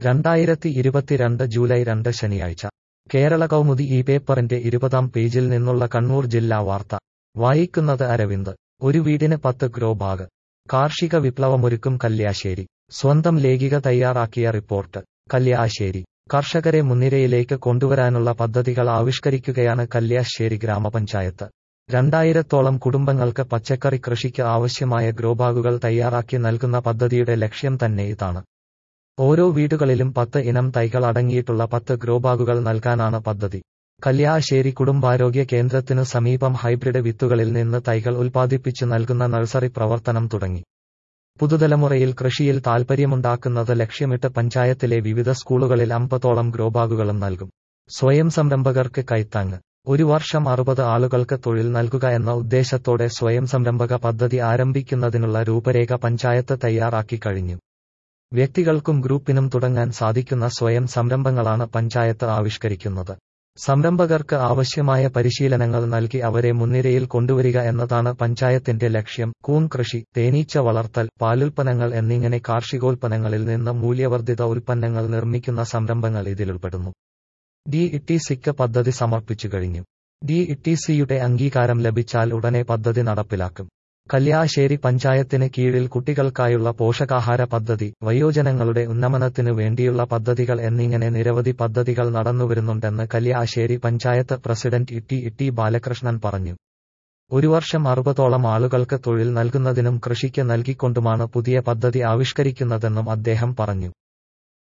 രണ്ടായിരത്തി ഇരുപത്തിരണ്ട് ജൂലൈ രണ്ട് ശനിയാഴ്ച കേരള കൗമുദി ഈ പേപ്പറിന്റെ ഇരുപതാം പേജിൽ നിന്നുള്ള കണ്ണൂർ ജില്ലാ വാർത്ത വായിക്കുന്നത് അരവിന്ദ് ഒരു വീടിന് പത്ത് ഗ്രോ ബാഗ് കാർഷിക വിപ്ലവമൊരുക്കും കല്യാശ്ശേരി സ്വന്തം ലേഖിക തയ്യാറാക്കിയ റിപ്പോർട്ട് കല്യാശ്ശേരി കർഷകരെ മുൻനിരയിലേക്ക് കൊണ്ടുവരാനുള്ള പദ്ധതികൾ ആവിഷ്കരിക്കുകയാണ് കല്യാശ്ശേരി ഗ്രാമപഞ്ചായത്ത് രണ്ടായിരത്തോളം കുടുംബങ്ങൾക്ക് പച്ചക്കറി കൃഷിക്ക് ആവശ്യമായ ഗ്രോബാഗുകൾ തയ്യാറാക്കി നൽകുന്ന പദ്ധതിയുടെ ലക്ഷ്യം തന്നെ ഇതാണ് ഓരോ വീടുകളിലും പത്ത് ഇനം തൈകൾ അടങ്ങിയിട്ടുള്ള പത്ത് ഗ്രോബാഗുകൾ നൽകാനാണ് പദ്ധതി കല്യാശ്ശേരി കുടുംബാരോഗ്യ കേന്ദ്രത്തിനു സമീപം ഹൈബ്രിഡ് വിത്തുകളിൽ നിന്ന് തൈകൾ ഉൽപ്പാദിപ്പിച്ചു നൽകുന്ന നഴ്സറി പ്രവർത്തനം തുടങ്ങി പുതുതലമുറയിൽ കൃഷിയിൽ താൽപ്പര്യമുണ്ടാക്കുന്നത് ലക്ഷ്യമിട്ട് പഞ്ചായത്തിലെ വിവിധ സ്കൂളുകളിൽ അമ്പതോളം ഗ്രോബാഗുകളും നൽകും സ്വയം സംരംഭകർക്ക് കൈത്താങ്ങ് ഒരു വർഷം അറുപത് ആളുകൾക്ക് തൊഴിൽ നൽകുക എന്ന ഉദ്ദേശത്തോടെ സ്വയം സംരംഭക പദ്ധതി ആരംഭിക്കുന്നതിനുള്ള രൂപരേഖ പഞ്ചായത്ത് തയ്യാറാക്കി കഴിഞ്ഞു വ്യക്തികൾക്കും ഗ്രൂപ്പിനും തുടങ്ങാൻ സാധിക്കുന്ന സ്വയം സംരംഭങ്ങളാണ് പഞ്ചായത്ത് ആവിഷ്കരിക്കുന്നത് സംരംഭകർക്ക് ആവശ്യമായ പരിശീലനങ്ങൾ നൽകി അവരെ മുൻനിരയിൽ കൊണ്ടുവരിക എന്നതാണ് പഞ്ചായത്തിന്റെ ലക്ഷ്യം കൂൺ കൃഷി തേനീച്ച വളർത്തൽ പാലുൽപ്പന്നങ്ങൾ എന്നിങ്ങനെ കാർഷികോൽപ്പന്നങ്ങളിൽ നിന്ന് മൂല്യവർദ്ധിത ഉൽപ്പന്നങ്ങൾ നിർമ്മിക്കുന്ന സംരംഭങ്ങൾ ഇതിലുൾപ്പെടുന്നു ഡി ഇ സിക്ക് പദ്ധതി സമർപ്പിച്ചു കഴിഞ്ഞു ഡി ഇ സിയുടെ അംഗീകാരം ലഭിച്ചാൽ ഉടനെ പദ്ധതി നടപ്പിലാക്കും കല്യാശ്ശേരി പഞ്ചായത്തിന് കീഴിൽ കുട്ടികൾക്കായുള്ള പോഷകാഹാര പദ്ധതി വയോജനങ്ങളുടെ ഉന്നമനത്തിനു വേണ്ടിയുള്ള പദ്ധതികൾ എന്നിങ്ങനെ നിരവധി പദ്ധതികൾ നടന്നുവരുന്നുണ്ടെന്ന് കല്യാശ്ശേരി പഞ്ചായത്ത് പ്രസിഡന്റ് ഇട്ടി ഇട്ടി ബാലകൃഷ്ണൻ പറഞ്ഞു ഒരു വർഷം അറുപതോളം ആളുകൾക്ക് തൊഴിൽ നൽകുന്നതിനും കൃഷിക്ക് നൽകിക്കൊണ്ടുമാണ് പുതിയ പദ്ധതി ആവിഷ്കരിക്കുന്നതെന്നും അദ്ദേഹം പറഞ്ഞു